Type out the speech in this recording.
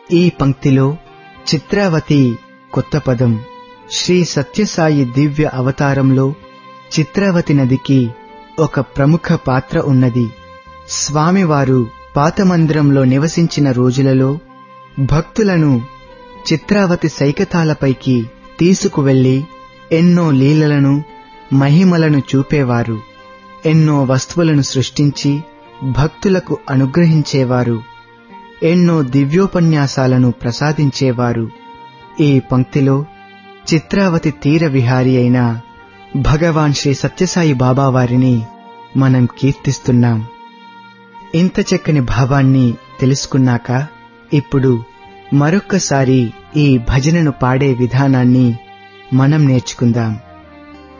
ఈ పంక్తిలో చిత్రావతి కొత్త పదం శ్రీ సత్యసాయి దివ్య అవతారంలో చిత్రావతి నదికి ఒక ప్రముఖ పాత్ర ఉన్నది స్వామివారు పాత మందిరంలో నివసించిన రోజులలో భక్తులను చిత్రావతి సైకతాలపైకి తీసుకువెళ్లి ఎన్నో లీలలను మహిమలను చూపేవారు ఎన్నో వస్తువులను సృష్టించి భక్తులకు అనుగ్రహించేవారు ఎన్నో దివ్యోపన్యాసాలను ప్రసాదించేవారు ఈ పంక్తిలో చిత్రావతి తీర విహారి అయిన భగవాన్ శ్రీ సత్యసాయి బాబా వారిని మనం కీర్తిస్తున్నాం ఇంత చక్కని భావాన్ని తెలుసుకున్నాక ఇప్పుడు మరొక్కసారి ఈ భజనను పాడే విధానాన్ని మనం నేర్చుకుందాం